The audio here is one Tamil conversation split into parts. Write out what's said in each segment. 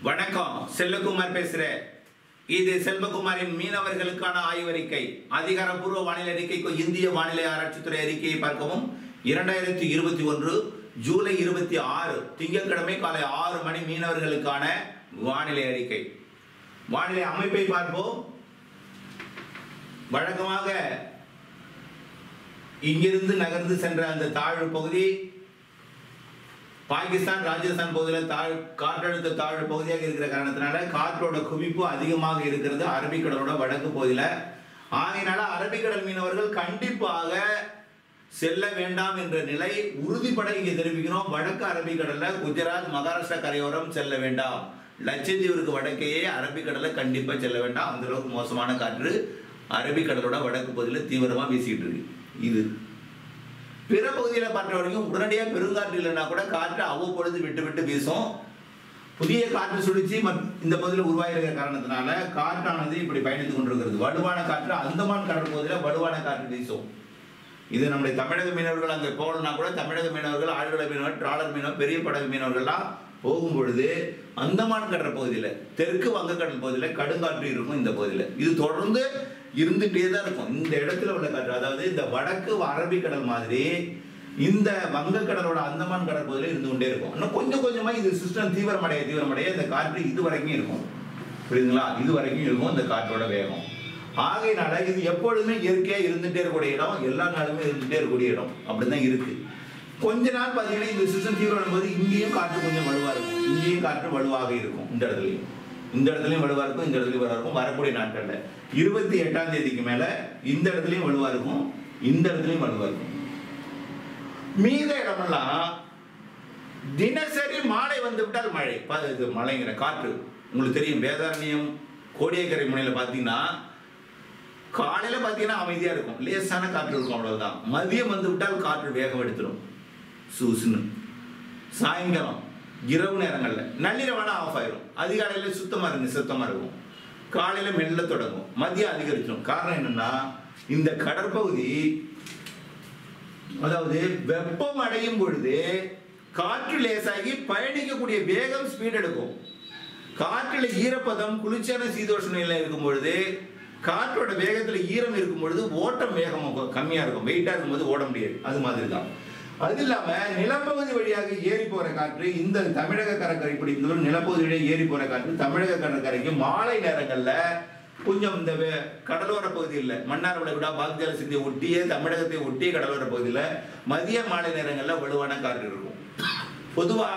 வணக்கம் செல்வகுமார் பேசுறேன் இது செல்வகுமாரின் மீனவர்களுக்கான ஆய்வறிக்கை அதிகாரப்பூர்வ வானிலை அறிக்கைக்கு இந்திய வானிலை ஆராய்ச்சித்துறை அறிக்கையை பார்க்கவும் இரண்டாயிரத்தி இருபத்தி ஒன்று ஜூலை இருபத்தி ஆறு திங்கட்கிழமை காலை ஆறு மணி மீனவர்களுக்கான வானிலை அறிக்கை வானிலை அமைப்பை பார்ப்போம் வழக்கமாக இங்கிருந்து நகர்ந்து சென்ற அந்த தாழ்வு பகுதி பாகிஸ்தான் ராஜஸ்தான் பகுதியில் தாழ் காற்றழுத்த தாழ்வு பகுதியாக இருக்கிற காரணத்தினால காற்றோட குவிப்பு அதிகமாக இருக்கிறது அரபிக்கடலோட வடக்கு பகுதியில் ஆகையினால அரபிக்கடல் மீனவர்கள் கண்டிப்பாக செல்ல வேண்டாம் என்ற நிலை உறுதிப்பட இங்கே தெரிவிக்கிறோம் வடக்கு அரபிக்கடல்ல குஜராத் மகாராஷ்டிரா கரையோரம் செல்ல வேண்டாம் லட்சத்தீவிற்கு வடக்கேயே அரபிக்கடல்ல கண்டிப்பா செல்ல வேண்டாம் அந்த அளவுக்கு மோசமான காற்று அரபிக்கடலோட வடக்கு பகுதியில் தீவிரமா வீசிக்கிட்டு இருக்கு இது பிற பகுதியில் பார்த்த வரைக்கும் உடனடியாக பெருங்காற்று இல்லைன்னா கூட காற்று அவ்வப்பொழுது விட்டு விட்டு வீசும் புதிய காற்று சுழற்சி மத்- இந்த பகுதியில் உருவாகிருக்கிற காரணத்தினால காற்றானது இப்படி பயணித்துக் கொண்டிருக்கிறது வலுவான காற்று அந்தமான் கடல் பகுதியில் வலுவான காற்று வீசும் இது நம்முடைய தமிழக மீனவர்கள் அங்கே போகணும்னா கூட தமிழக மீனவர்கள் ஆழ்கடல் மீனவர் டிராலர் மீனவர் பெரிய படகு மீனவர்கள்லாம் போகும் பொழுது அந்தமான் கடல் பகுதியில் தெற்கு வங்கக்கடல் பகுதியில் கடுங்காற்று இருக்கும் இந்த பகுதியில் இது தொடர்ந்து இருந்துகிட்டே தான் இருக்கும் இந்த இடத்துல உள்ள காற்று அதாவது இந்த வடக்கு அரபிக்கடல் மாதிரி இந்த வங்கக்கடலோட அந்தமான் கடல் பகுதியில் இருந்து கொண்டே இருக்கும் இன்னும் கொஞ்சம் கொஞ்சமா இது சிஸ்டம் தீவிரமடைய தீவிரமடைய இந்த காற்று இது வரைக்கும் இருக்கும் புரியுதுங்களா இது வரைக்கும் இருக்கும் இந்த காற்றோட வேகம் ஆகையினால இது எப்பொழுதுமே இயற்கையா இருந்துட்டே இருக்கக்கூடிய இடம் எல்லா நாளுமே இருந்துட்டே இருக்கக்கூடிய இடம் அப்படிதான் இருக்கு கொஞ்ச நாள் பார்த்தீங்கன்னா இந்த சிஸ்டம் தீவிரம் போது இங்கேயும் காற்று கொஞ்சம் வலுவா இருக்கும் இங்கேயும் காற்று வலுவாக இருக்கும் இந்த இடத்துலையும் இந்த இடத்துலயும் வலுவா இருக்கும் இந்த இடத்துலயும் வலுவா இருக்கும் வரக்கூடிய நாட்கள்ல இருபத்தி எட்டாம் தேதிக்கு மேல இந்த இடத்துலயும் வலுவா இருக்கும் இந்த இடத்துலயும் வலுவா இருக்கும் மீத இடமெல்லாம் தினசரி மாலை வந்து விட்டால் மழை பா- இது மழைங்கிற காற்று உங்களுக்கு தெரியும் வேதாரண்யம் கோடியக்கரை முனையில பார்த்தீங்கன்னா காலையில பார்த்தீங்கன்னா அமைதியா இருக்கும் லேசான காற்று இருக்கும் அவ்வளவுதான் மதியம் வந்து விட்டால் காற்று வேகம் எடுத்துரும் சூசுன்னு சாயங்காலம் இரவு நேரங்கள்ல நள்ளிரவான ஆஃப் ஆயிரும் அதிகாலையில சுத்தமா இருக்கு நிசத்தமா இருக்கும் காலையில மெல்ல தொடங்கும் மதியம் அதிகரிச்சிடும் காரணம் என்னன்னா இந்த கடற்பகுதி அதாவது வெப்பம் அடையும் பொழுது காற்று லேசாகி பயணிக்கக்கூடிய வேகம் ஸ்பீட் எடுக்கும் காற்றுல ஈரப்பதம் குளிர்ச்சியான சீதோஷ நிலையில இருக்கும் பொழுது காற்றோட வேகத்துல ஈரம் இருக்கும் பொழுது ஓட்டம் வேகம் கொ- கம்மியா இருக்கும் வெயிட்டா இருக்கும்போது ஓட முடியாது அது மாதிரி தான் அது இல்லாம நிலப்பகுதி வழியாக ஏறி போற காற்று இந்த தமிழக கடற்கரை இப்படி இந்த ஒரு நிலப்பகுதி வழியாக ஏறி போற காற்று தமிழக கடற்கரைக்கு மாலை நேரங்கள்ல கொஞ்சம் இந்த வே- கடலோர பகுதியில் மன்னார் விடா பாக்ஜால சிந்தியை ஒட்டிய தமிழகத்தை ஒட்டிய கடலோர பகுதியில் மதிய மாலை நேரங்களில் வலுவான காற்று இருக்கும் பொதுவா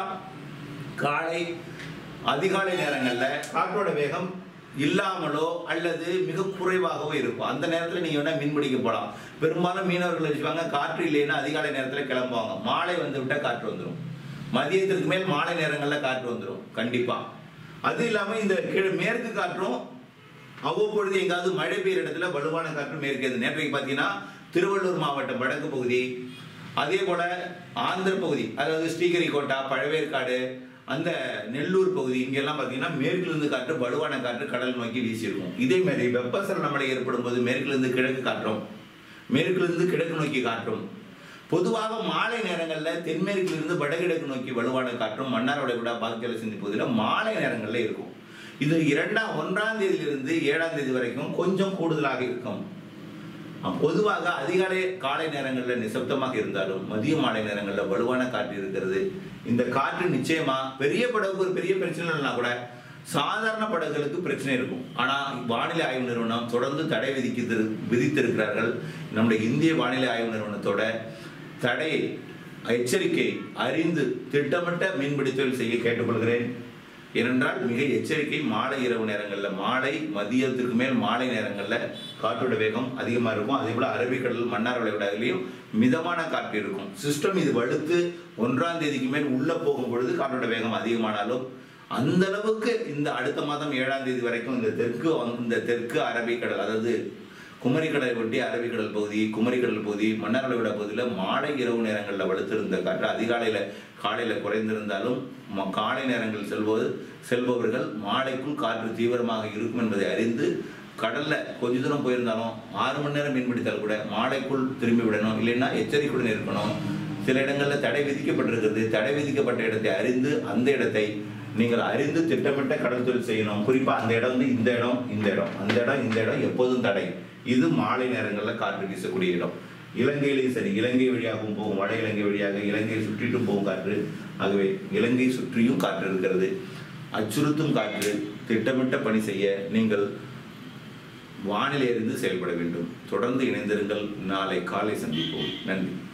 காலை அதிகாலை நேரங்களில் காற்றோட வேகம் இல்லாமலோ அல்லது மிக குறைவாகவோ இருக்கும் அந்த நேரத்தில் நீங்கள் வேணால் மீன் பிடிக்க போகலாம் பெரும்பாலும் மீனவர்கள் வச்சுப்பாங்க காற்று இல்லைன்னா அதிகாலை நேரத்தில் கிளம்புவாங்க மாலை வந்து விட்டால் காற்று வந்துடும் மதியத்திற்கு மேல் மாலை நேரங்களில் காற்று வந்துடும் கண்டிப்பாக அது இல்லாமல் இந்த கீழ் மேற்கு காற்றும் அவ்வப்பொழுது எங்காவது மழை பெய்யுற இடத்துல வலுவான காற்று மேற்கேது நேற்றைக்கு பார்த்தீங்கன்னா திருவள்ளூர் மாவட்டம் வடக்கு பகுதி அதே போல ஆந்திர பகுதி அதாவது ஸ்ரீஹரிகோட்டா பழவேற்காடு அந்த நெல்லூர் பகுதி இங்கெல்லாம் பார்த்தீங்கன்னா மேற்கிலிருந்து காற்று வலுவான காற்று கடல் நோக்கி வீசியிருக்கும் இதே மாதிரி வெப்பசலன மழை ஏற்படும் போது மேற்கிலிருந்து கிழக்கு காற்றும் மேற்கிலிருந்து கிழக்கு நோக்கி காற்றும் பொதுவாக மாலை நேரங்களில் தென்மேற்கிலிருந்து வடகிழக்கு நோக்கி வலுவான காற்றும் மன்னார் வளைகுடா பாக்கியல சிந்தி பகுதியில் மாலை நேரங்களில் இருக்கும் இது இரண்டாம் ஒன்றாம் தேதியிலிருந்து ஏழாம் தேதி வரைக்கும் கொஞ்சம் கூடுதலாக இருக்கும் அஹ் பொதுவாக அதிகாலை காலை நேரங்களில் நிசப்தமாக இருந்தாலும் மதிய மாலை நேரங்களில் வலுவான காற்று இருக்கிறது இந்த காற்று நிச்சயமா பெரிய படகுக்கு ஒரு பெரிய பிரச்சனை இல்லைனா கூட சாதாரண படகுகளுக்கு பிரச்சனை இருக்கும் ஆனா வானிலை ஆய்வு நிறுவனம் தொடர்ந்து தடை விதிக்கிறது விதித்திருக்கிறார்கள் நம்முடைய இந்திய வானிலை ஆய்வு நிறுவனத்தோட தடை எச்சரிக்கை அறிந்து திட்டமிட்ட மீன்பிடி தொழில் செய்ய கேட்டுக்கொள்கிறேன் ஏனென்றால் மிக எச்சரிக்கை மாலை இரவு நேரங்களில் மாலை மதியத்திற்கு மேல் மாலை நேரங்களில் காற்றோட வேகம் அதிகமாக இருக்கும் அதே போல் அரபிக்கடல் மன்னார் வளைகுடாவிலையும் மிதமான காற்று இருக்கும் சிஸ்டம் இது வலுத்து ஒன்றாம் தேதிக்கு மேல் உள்ளே போகும் பொழுது காற்றோட வேகம் அதிகமானாலும் அந்த அளவுக்கு இந்த அடுத்த மாதம் ஏழாம் தேதி வரைக்கும் இந்த தெற்கு வங்க- இந்த தெற்கு அரபிக்கடல் அதாவது குமரிக்கடலை ஒட்டி அரபிக்கடல் பகுதி குமரிக்கடல் பகுதி மன்னார் வளைகுடா பகுதியில் மாலை இரவு நேரங்களில் வலுத்திருந்த காற்று அதிகாலையில் காலையில் குறைந்திருந்தாலும் ம- காலை நேரங்கள் செல்வது செல்பவர்கள் மாலைக்குள் காற்று தீவிரமாக இருக்கும் என்பதை அறிந்து கடல்ல கொஞ்ச தூரம் போயிருந்தாலும் ஆறு மணி நேரம் மீன் பிடித்தால் கூட மாலைக்குள் திரும்பி விடணும் இல்லைன்னா எச்சரிக்கையுடன் இருக்கணும் சில இடங்களில் தடை விதிக்கப்பட்டிருக்கிறது தடை விதிக்கப்பட்ட இடத்தை அறிந்து அந்த இடத்தை நீங்கள் அறிந்து திட்டமிட்ட கடல் தொழில் செய்யணும் குறிப்பா அந்த இடம் வந்து இந்த இடம் இந்த இடம் அந்த இடம் இந்த இடம் எப்போதும் தடை இது மாலை நேரங்களில் காற்று வீசக்கூடிய இடம் இலங்கையிலையும் சரி இலங்கை வழியாகவும் போகும் வட இலங்கை வழியாக இலங்கையை சுற்றிட்டும் போகும் காற்று ஆகவே இலங்கை சுற்றியும் காற்று இருக்கிறது அச்சுறுத்தும் காற்று திட்டமிட்ட பணி செய்ய நீங்கள் வானிலை அறிந்து செயல்பட வேண்டும் தொடர்ந்து இணைந்திருங்கள் நாளை காலை சந்திப்போம் நன்றி